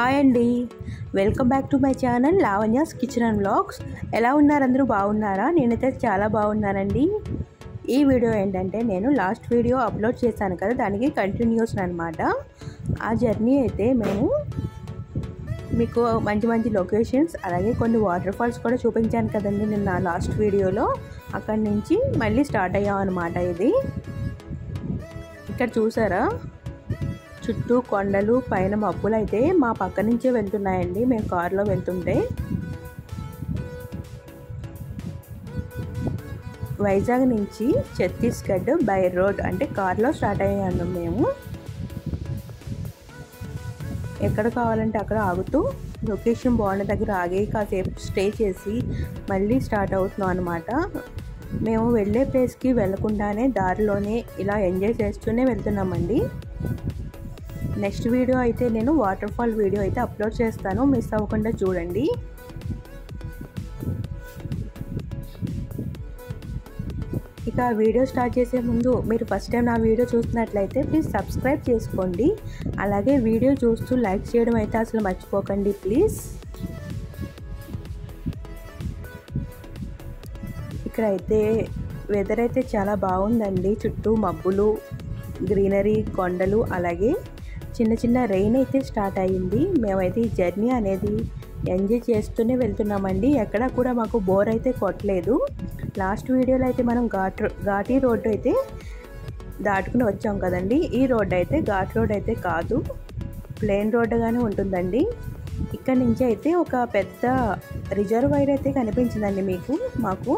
hi అండి welcome back to my channel Lavanya's kitchen and vlogs ఎలా ఉన్నారు అందరూ బాగున్నారా నేనైతే చాలా బాగున్నానండి ఈ వీడియో ఏంటంటే నేను లాస్ట్ వీడియో అప్లోడ్ చేశాను కదా దానికి కంటిన్యూస్ అనమాట ఆ జర్నీ అయితే మేము మీకు మంచి మంచి లొకేషన్స్ అలాగే కొన్ని వాటర్ ఫాల్స్ కూడా చూపించాను కదండి నిన్న లాస్ట్ వీడియోలో అక్కడి నుంచి మళ్ళీ స్టార్ట్ అయ్యాం అనమాట ఇది ఇక్కడ చూసారా చుట్టూ కొండలు పైన మబ్బులు అయితే మా పక్క నుంచే వెళ్తున్నాయండి మేము కారులో వెళ్తుంటే వైజాగ్ నుంచి ఛత్తీస్గఢ్ బై రోడ్ అంటే కార్లో స్టార్ట్ అయ్యాను మేము ఎక్కడ కావాలంటే అక్కడ ఆగుతూ లొకేషన్ బాగున్న దగ్గర ఆగి కాసేపు స్టే చేసి మళ్ళీ స్టార్ట్ అవుతున్నాం అనమాట మేము వెళ్ళే ప్లేస్కి వెళ్ళకుండానే దారిలోనే ఇలా ఎంజాయ్ చేస్తూనే వెళ్తున్నామండి నెక్స్ట్ వీడియో అయితే నేను వాటర్ ఫాల్ వీడియో అయితే అప్లోడ్ చేస్తాను మిస్ అవ్వకుండా చూడండి ఇక వీడియో స్టార్ట్ చేసే ముందు మీరు ఫస్ట్ టైం నా వీడియో చూస్తున్నట్లయితే ప్లీజ్ సబ్స్క్రైబ్ చేసుకోండి అలాగే వీడియో చూస్తూ లైక్ చేయడం అయితే అసలు మర్చిపోకండి ప్లీజ్ ఇక్కడైతే వెదర్ అయితే చాలా బాగుందండి చుట్టూ మబ్బులు గ్రీనరీ కొండలు అలాగే చిన్న చిన్న రెయిన్ అయితే స్టార్ట్ అయ్యింది మేమైతే ఈ జర్నీ అనేది ఎంజాయ్ చేస్తూనే వెళ్తున్నామండి ఎక్కడ కూడా మాకు బోర్ అయితే కొట్టలేదు లాస్ట్ వీడియోలో అయితే మనం ఘాట్ ఘాటీ రోడ్డు అయితే దాటుకుని వచ్చాం కదండి ఈ రోడ్ అయితే ఘాట్ రోడ్ అయితే కాదు ప్లెయిన్ రోడ్డుగానే ఉంటుందండి ఇక్కడ నుంచి అయితే ఒక పెద్ద రిజర్వాయర్ అయితే కనిపించిందండి మీకు మాకు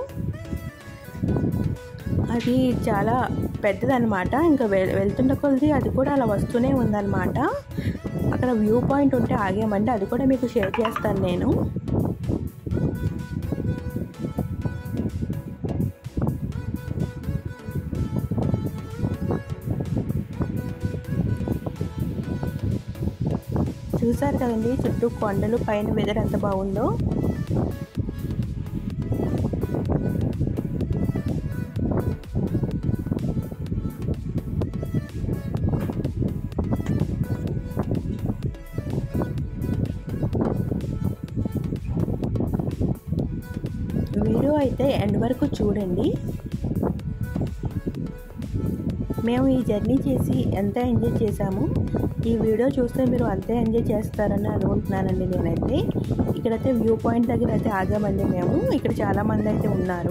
అది చాలా పెద్దదనమాట ఇంకా వె వెళ్తున్న కొద్ది అది కూడా అలా వస్తూనే ఉందన్నమాట అక్కడ వ్యూ పాయింట్ ఉంటే ఆగామండి అది కూడా మీకు షేర్ చేస్తాను నేను చూసారు కదండి చుట్టూ కొండలు పైన వెదర్ ఎంత బాగుందో వీడియో అయితే ఎండ్ వరకు చూడండి మేము ఈ జర్నీ చేసి ఎంత ఎంజాయ్ చేశాము ఈ వీడియో చూస్తే మీరు అంతే ఎంజాయ్ చేస్తారని అనుకుంటున్నానండి నేనైతే ఇక్కడైతే వ్యూ పాయింట్ దగ్గర అయితే ఆగామండి మేము ఇక్కడ చాలామంది అయితే ఉన్నారు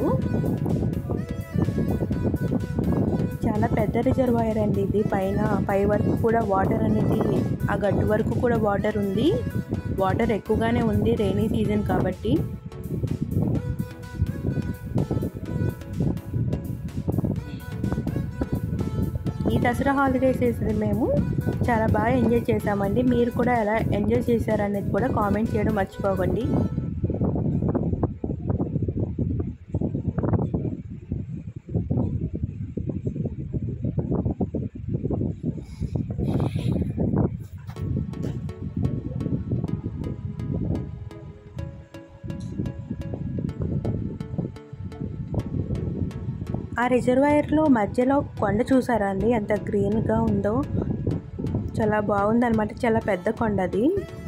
చాలా పెద్ద రిజర్వాయర్ అండి ఇది పైన పై వరకు కూడా వాటర్ అనేది ఆ గట్టు వరకు కూడా వాటర్ ఉంది వాటర్ ఎక్కువగానే ఉంది రైనీ సీజన్ కాబట్టి ఈ దసరా హాలిడేస్ వేసి మేము చాలా బాగా ఎంజాయ్ చేసామండి మీరు కూడా ఎలా ఎంజాయ్ చేశారనేది కూడా కామెంట్ చేయడం మర్చిపోకండి ఆ రిజర్వాయర్లో మధ్యలో కొండ చూసారా అండి ఎంత గ్రీన్గా ఉందో చాలా బాగుందన్నమాట చాలా పెద్ద కొండ అది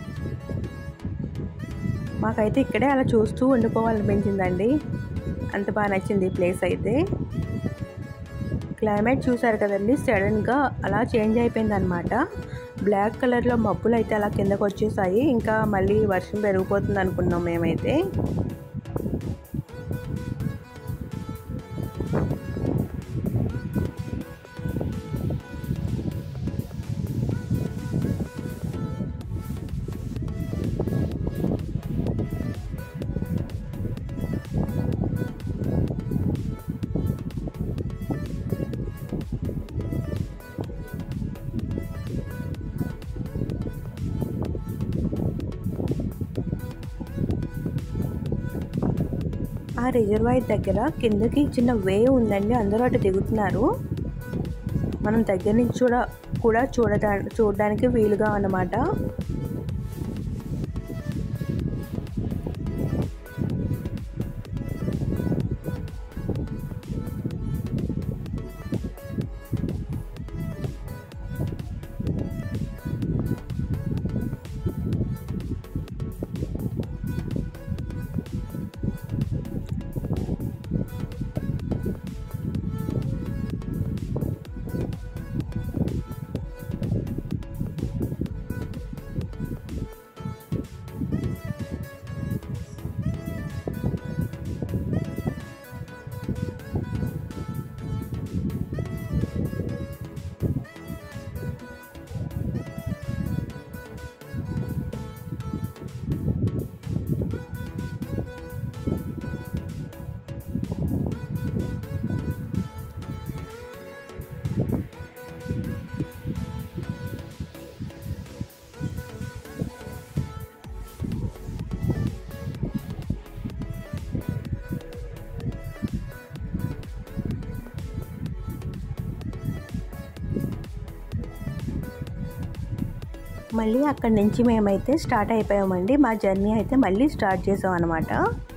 మాకైతే ఇక్కడే అలా చూస్తూ ఉండిపోవాలనిపించిందండి అంత బాగా నచ్చింది ఈ ప్లేస్ అయితే క్లైమేట్ చూసారు కదండి సడన్గా అలా చేంజ్ అయిపోయింది అనమాట బ్లాక్ కలర్లో మబ్బులు అయితే అలా కిందకు వచ్చేసాయి ఇంకా మళ్ళీ వర్షం పెరిగిపోతుంది అనుకున్నాం మేమైతే ఆ రిజర్వాయర్ దగ్గర కిందకి చిన్న వే ఉందండి అందరూ అటు దిగుతున్నారు మనం దగ్గర నుంచి చూడ కూడా చూడదా చూడడానికి వీలుగా అన్నమాట మళ్ళీ అక్కడి నుంచి మేమైతే స్టార్ట్ అయిపోయామండి మా జర్నీ అయితే మళ్ళీ స్టార్ట్ చేసాం అనమాట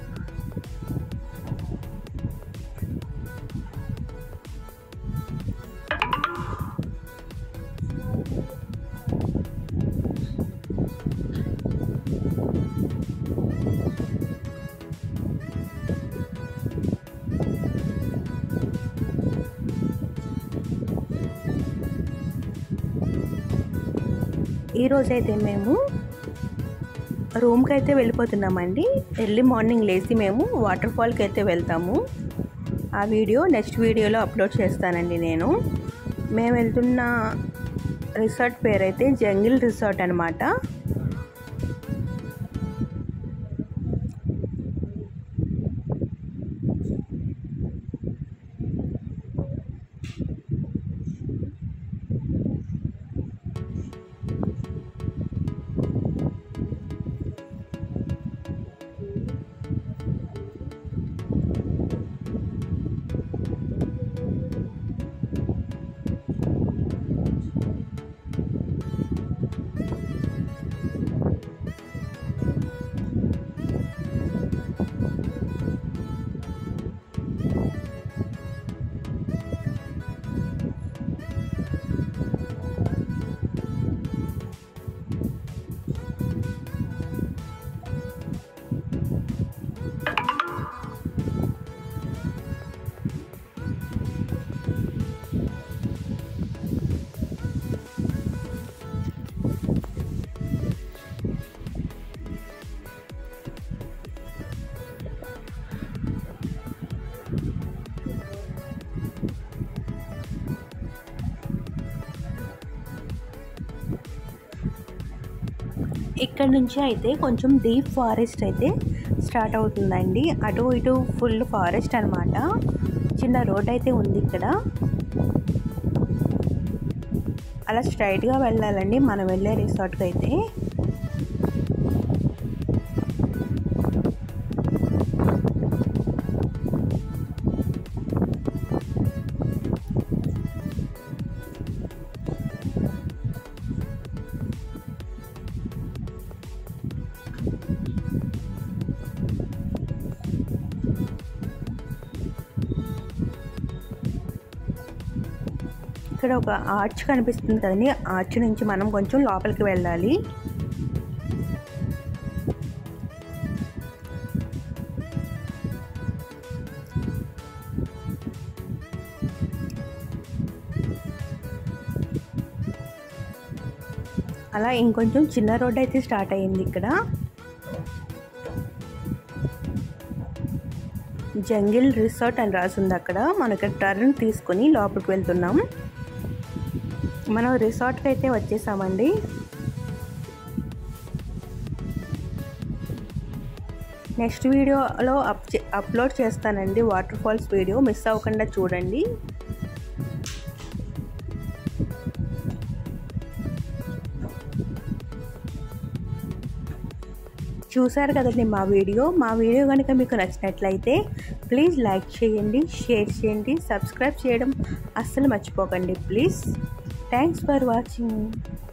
ఈరోజైతే మేము రూమ్కి అయితే వెళ్ళిపోతున్నామండి ఎర్లీ మార్నింగ్ లేచి మేము వాటర్ ఫాల్కి అయితే వెళ్తాము ఆ వీడియో నెక్స్ట్ వీడియోలో అప్లోడ్ చేస్తానండి నేను మేము వెళ్తున్న రిసార్ట్ పేరైతే జంగిల్ రిసార్ట్ అనమాట ఇక్కడ నుంచి అయితే కొంచెం డీప్ ఫారెస్ట్ అయితే స్టార్ట్ అవుతుందండి అటు ఇటు ఫుల్ ఫారెస్ట్ అనమాట చిన్న రోడ్ అయితే ఉంది ఇక్కడ అలా స్ట్రైట్గా వెళ్ళాలండి మనం వెళ్ళే రిసార్ట్కి అయితే ఇక్కడ ఒక ఆర్చ్ కనిపిస్తుంది కదండి ఆర్చ్ నుంచి మనం కొంచెం లోపలికి వెళ్ళాలి అలా ఇంకొంచెం చిన్న రోడ్ అయితే స్టార్ట్ అయ్యింది ఇక్కడ జంగిల్ రిసార్ట్ అని రాసింది అక్కడ మనకి టర్న్ తీసుకొని లోపలికి వెళ్తున్నాం మనం రిసార్ట్కి అయితే వచ్చేసామండి నెక్స్ట్ వీడియోలో అప్ అప్లోడ్ చేస్తానండి వాటర్ ఫాల్స్ వీడియో మిస్ అవ్వకుండా చూడండి చూసారు కదండి మా వీడియో మా వీడియో కనుక మీకు నచ్చినట్లయితే ప్లీజ్ లైక్ చేయండి షేర్ చేయండి సబ్స్క్రైబ్ చేయడం అస్సలు మర్చిపోకండి ప్లీజ్ థ్యాంక్స్ ఫర్ వాచింగ్